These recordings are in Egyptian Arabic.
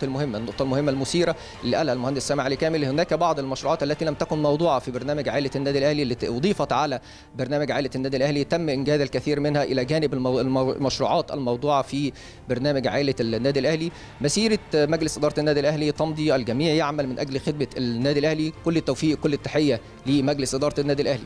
النقط المهمه النقطه المهمه المثيره اللي قالها المهندس سامع علي كامل هناك بعض المشروعات التي لم تكن موضوعه في برنامج عائله النادي الاهلي اللي اضيفت على برنامج عائله النادي الاهلي تم انجاز الكثير منها الى جانب المو... المشروعات الموضوعه في برنامج عائله النادي الاهلي مسيره مجلس اداره النادي الاهلي تمضي الجميع يعمل من اجل خدمه النادي الاهلي كل التوفيق كل التحيه لمجلس اداره النادي الاهلي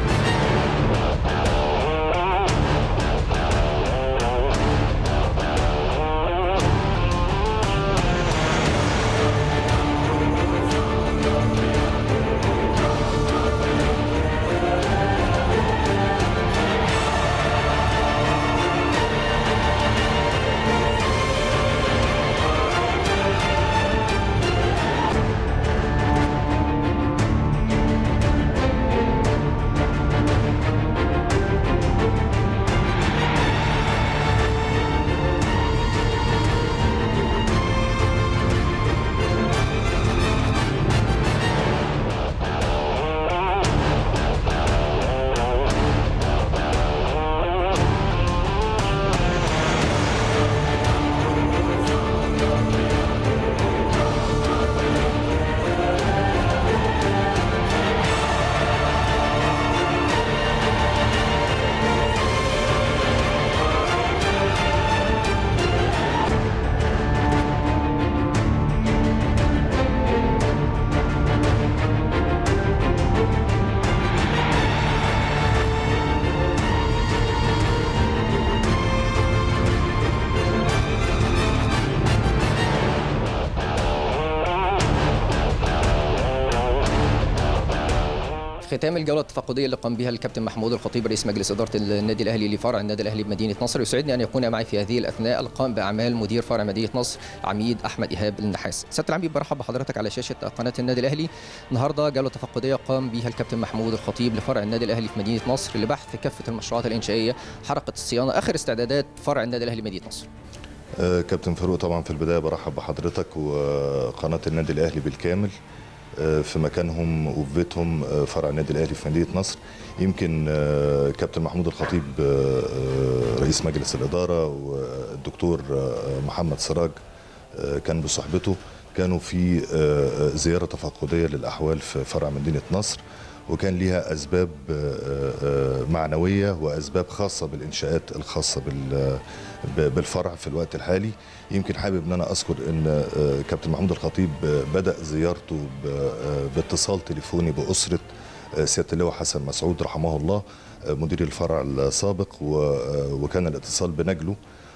ختام الجوله التفقديه اللي قام بها الكابتن محمود الخطيب رئيس مجلس اداره النادي الاهلي لفرع النادي الاهلي بمدينه نصر يسعدني ان يكون معي في هذه الاثناء القائم باعمال مدير فرع مدينه نصر عميد احمد ايهاب النحاس سياده العميد برحب بحضرتك على شاشه قناه النادي الاهلي النهارده جوله تفقديه قام بها الكابتن محمود الخطيب لفرع النادي الاهلي في مدينه نصر لبحث كافه المشروعات الانشائيه حركه الصيانه اخر استعدادات فرع النادي الاهلي مدينه نصر آه، كابتن فاروق طبعا في البدايه برحب بحضرتك وقناه النادي الاهلي بالكامل آه، في مكانهم وفي بيتهم آه، فرع النادي الاهلي في مدينه نصر يمكن آه، كابتن محمود الخطيب آه، آه، رئيس مجلس الاداره والدكتور آه، محمد سراج آه، كان بصحبته كانوا في آه، آه، زياره تفقديه للاحوال في فرع مدينه نصر وكان ليها اسباب آه، آه، معنويه واسباب خاصه بالانشاءات الخاصه بال- ب- بالفرع في الوقت الحالي يمكن حابب ان انا اذكر ان آه، كابتن محمود الخطيب آه، بدا زيارته ب- آه، باتصال تليفوني باسره آه، سياده اللواء حسن مسعود رحمه الله آه، مدير الفرع السابق و- آه، وكان الاتصال بنجله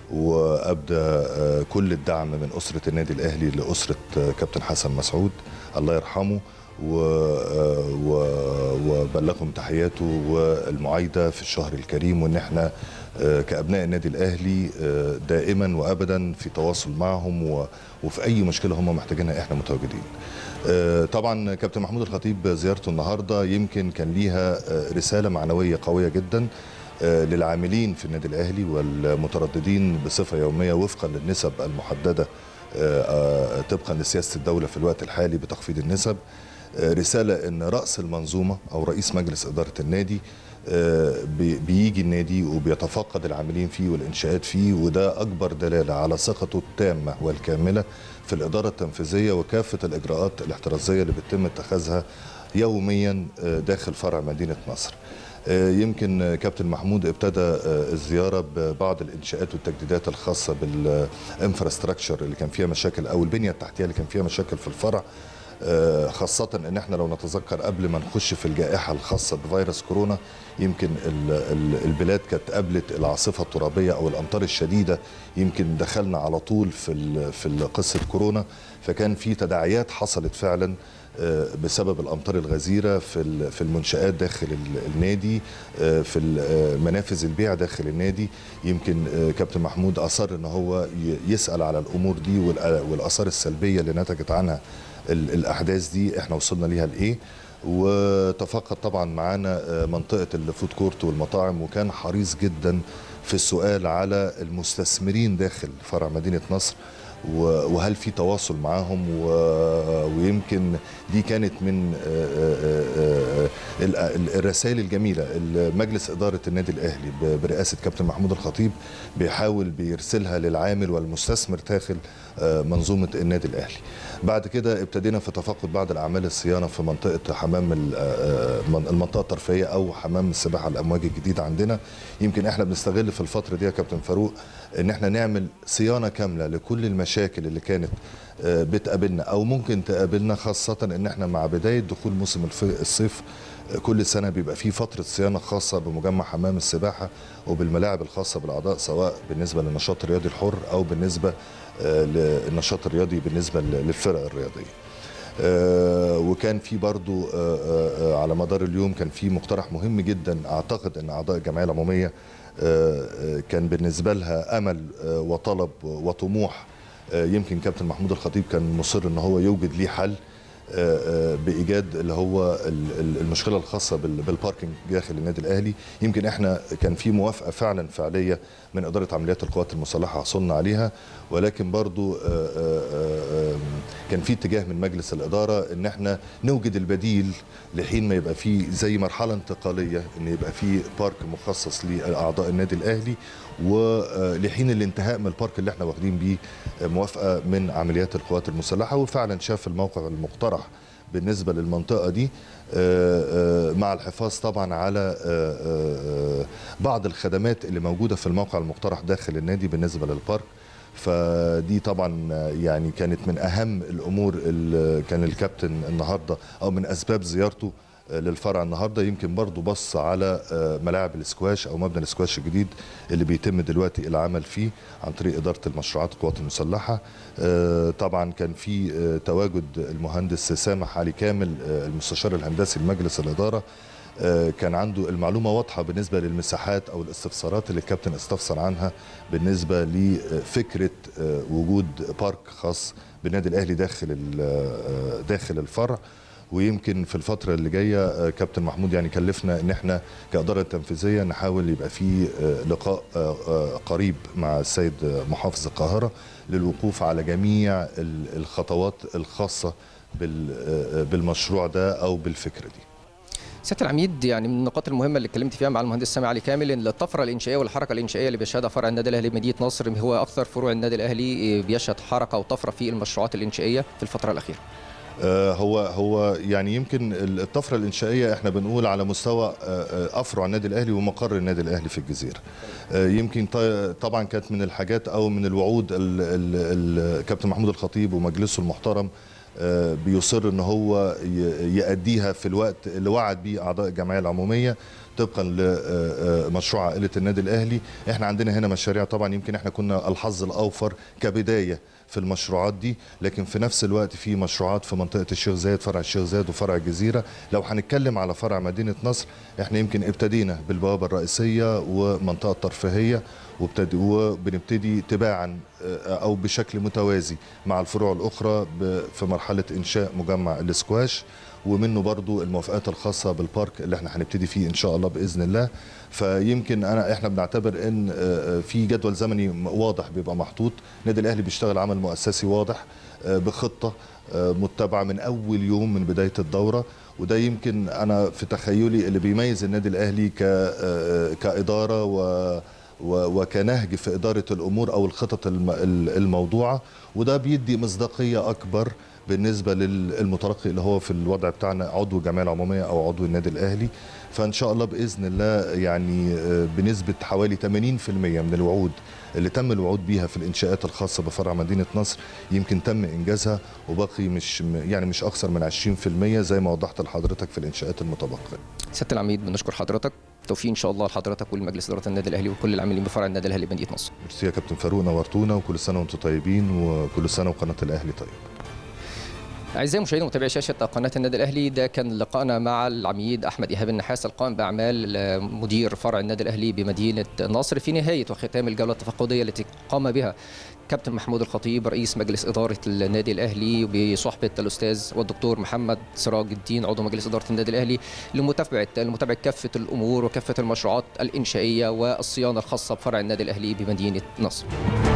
وابدى آه، كل الدعم من اسره النادي الاهلي لاسره آه، كابتن حسن مسعود الله يرحمه و- آه، و- وبلغهم تحياته والمعايده في الشهر الكريم وان احنا آه، كابناء النادي الاهلي آه، دائما وابدا في تواصل معهم و- وفي اي مشكله هم محتاجينها احنا متواجدين. آه، طبعا كابتن محمود الخطيب زيارته النهارده يمكن كان ليها آه، رساله معنويه قويه جدا آه، للعاملين في النادي الاهلي والمترددين بصفه يوميه وفقا للنسب المحدده آه، آه، طبقا لسياسه الدوله في الوقت الحالي بتخفيض النسب آه، رساله ان راس المنظومه او رئيس مجلس اداره النادي آه، بي- بيجي النادي وبيتفقد العاملين فيه والانشاءات فيه وده اكبر دلاله على ثقته التامه والكامله في الاداره التنفيذيه وكافه الاجراءات الاحترازيه اللي بيتم اتخاذها يوميا آه، داخل فرع مدينه نصر. آه، يمكن آه، كابتن محمود ابتدى آه، الزياره ببعض الانشاءات والتجديدات الخاصه بالانفراستراكشر اللي كان فيها مشاكل او البنيه التحتيه اللي كان فيها مشاكل في الفرع آه، خاصة ان احنا لو نتذكر قبل ما نخش في الجائحة الخاصة بفيروس كورونا يمكن ال- ال- البلاد كانت قابلت العاصفة الترابية او الامطار الشديدة يمكن دخلنا على طول في ال- في ال- قصة كورونا فكان في تداعيات حصلت فعلا آه، بسبب الامطار الغزيره في ال- في المنشات داخل ال- النادي آه، في ال- آه، منافذ البيع داخل النادي يمكن آه، كابتن محمود اصر ان هو ي- يسال على الامور دي والآ- والاثار السلبيه اللي نتجت عنها ال- الاحداث دي احنا وصلنا ليها لايه وتفقد طبعا معانا آه، منطقه الفود كورت والمطاعم وكان حريص جدا في السؤال على المستثمرين داخل فرع مدينه نصر و- وهل في تواصل معاهم و- ويمكن دي كانت من آه، آه، آه، ال- ال- الرسائل الجميله اللي مجلس اداره النادي الاهلي ب- برئاسه كابتن محمود الخطيب بيحاول بيرسلها للعامل والمستثمر داخل آه، منظومه النادي الاهلي. بعد كده ابتدينا في تفقد بعض الاعمال الصيانه في منطقه حمام ال- آه، من- المنطقه الترفيهيه او حمام السباحه الامواج الجديد عندنا يمكن احنا بنستغل في الفتره دي يا كابتن فاروق ان احنا نعمل صيانه كامله لكل المشاكل اللي كانت آه، بتقابلنا او ممكن تقابلنا خاصه ان احنا مع بدايه دخول موسم الف- الصيف آه، كل سنه بيبقى في فتره صيانه خاصه بمجمع حمام السباحه وبالملاعب الخاصه بالاعضاء سواء بالنسبه للنشاط الرياضي الحر او بالنسبه آه، للنشاط الرياضي بالنسبه للفرق الرياضيه. آه، وكان في برضو آه، آه، آه، على مدار اليوم كان في مقترح مهم جدا اعتقد ان اعضاء الجمعيه العموميه آه، آه، كان بالنسبه لها امل آه، وطلب وطموح آه، يمكن كابتن محمود الخطيب كان مصر ان هو يوجد ليه حل آه، آه، بايجاد اللي هو ال- ال- المشكله الخاصه بال- بالباركينج داخل النادي الاهلي يمكن احنا كان في موافقه فعلا فعليه من اداره عمليات القوات المسلحه حصلنا عليها ولكن برضو آه، آه، آه، كان في اتجاه من مجلس الاداره ان احنا نوجد البديل لحين ما يبقى في زي مرحله انتقاليه ان يبقى في بارك مخصص لاعضاء النادي الاهلي ولحين الانتهاء من البارك اللي احنا واخدين بيه موافقه من عمليات القوات المسلحه وفعلا شاف الموقع المقترح بالنسبه للمنطقه دي آه، آه، مع الحفاظ طبعا على آه، آه، آه، بعض الخدمات اللي موجوده في الموقع المقترح داخل النادي بالنسبه للبارك فدي طبعا يعني كانت من اهم الامور اللي كان الكابتن النهارده او من اسباب زيارته للفرع النهارده يمكن برضو بص على ملاعب الاسكواش او مبنى الاسكواش الجديد اللي بيتم دلوقتي العمل فيه عن طريق اداره المشروعات القوات المسلحه طبعا كان في تواجد المهندس سامح علي كامل المستشار الهندسي لمجلس الاداره كان عنده المعلومة واضحة بالنسبة للمساحات أو الاستفسارات اللي الكابتن استفسر عنها بالنسبة لفكرة وجود بارك خاص بالنادي الأهلي داخل داخل الفرع ويمكن في الفترة اللي جاية كابتن محمود يعني كلفنا ان احنا كإدارة تنفيذية نحاول يبقى في لقاء قريب مع السيد محافظ القاهرة للوقوف على جميع الخطوات الخاصة بالمشروع ده أو بالفكرة دي سياده العميد يعني من النقاط المهمه اللي اتكلمت فيها مع المهندس سامي علي كامل ان الطفره الانشائيه والحركه الانشائيه اللي بيشهدها فرع النادي الاهلي بمدينه نصر هو اكثر فروع النادي الاهلي بيشهد حركه وطفره في المشروعات الانشائيه في الفتره الاخيره. هو هو يعني يمكن الطفره الانشائيه احنا بنقول على مستوى افرع النادي الاهلي ومقر النادي الاهلي في الجزيره. يمكن طبعا كانت من الحاجات او من الوعود الكابتن محمود الخطيب ومجلسه المحترم بيصر ان هو يأديها في الوقت اللي وعد بيه اعضاء الجمعيه العموميه طبقا لمشروع عائله النادي الاهلي احنا عندنا هنا مشاريع طبعا يمكن احنا كنا الحظ الاوفر كبدايه في المشروعات دي لكن في نفس الوقت في مشروعات في منطقه الشيخ زايد فرع الشيخ زايد وفرع الجزيره لو هنتكلم على فرع مدينه نصر احنا يمكن ابتدينا بالبوابه الرئيسيه ومنطقه الترفيهيه وابتدي وبنبتدي تباعا او بشكل متوازي مع الفروع الاخرى في مرحله انشاء مجمع الاسكواش ومنه برضو الموافقات الخاصه بالبارك اللي احنا هنبتدي فيه ان شاء الله باذن الله فيمكن انا احنا بنعتبر ان في جدول زمني واضح بيبقى محطوط النادي الاهلي بيشتغل عمل مؤسسي واضح بخطه متبعه من اول يوم من بدايه الدوره وده يمكن انا في تخيلي اللي بيميز النادي الاهلي كاداره و وكنهج في إدارة الأمور أو الخطط الموضوعة وده بيدي مصداقية أكبر بالنسبة للمتلقي اللي هو في الوضع بتاعنا عضو الجمعية العمومية أو عضو النادي الأهلي فإن شاء الله بإذن الله يعني بنسبة حوالي 80% من الوعود اللي تم الوعود بيها في الإنشاءات الخاصة بفرع مدينة نصر يمكن تم إنجازها وباقي مش يعني مش أكثر من 20% زي ما وضحت لحضرتك في الإنشاءات المتبقية سياده العميد بنشكر حضرتك توفيق ان شاء الله لحضرتك ولمجلس اداره النادي الاهلي وكل العاملين بفرع النادي الاهلي بمدينه نصر. ميرسي يا كابتن فاروق نورتونا وكل سنه وانتم طيبين وكل سنه وقناه الاهلي طيب. اعزائي مشاهدي ومتابعي شاشه قناه النادي الاهلي ده كان لقائنا مع العميد احمد ايهاب النحاس القائم باعمال مدير فرع النادي الاهلي بمدينه نصر في نهايه وختام الجوله التفقديه التي قام بها كابتن محمود الخطيب رئيس مجلس اداره النادي الاهلي بصحبه الاستاذ والدكتور محمد سراج الدين عضو مجلس اداره النادي الاهلي لمتابعه لمتابعه كافه الامور وكافه المشروعات الانشائيه والصيانه الخاصه بفرع النادي الاهلي بمدينه نصر.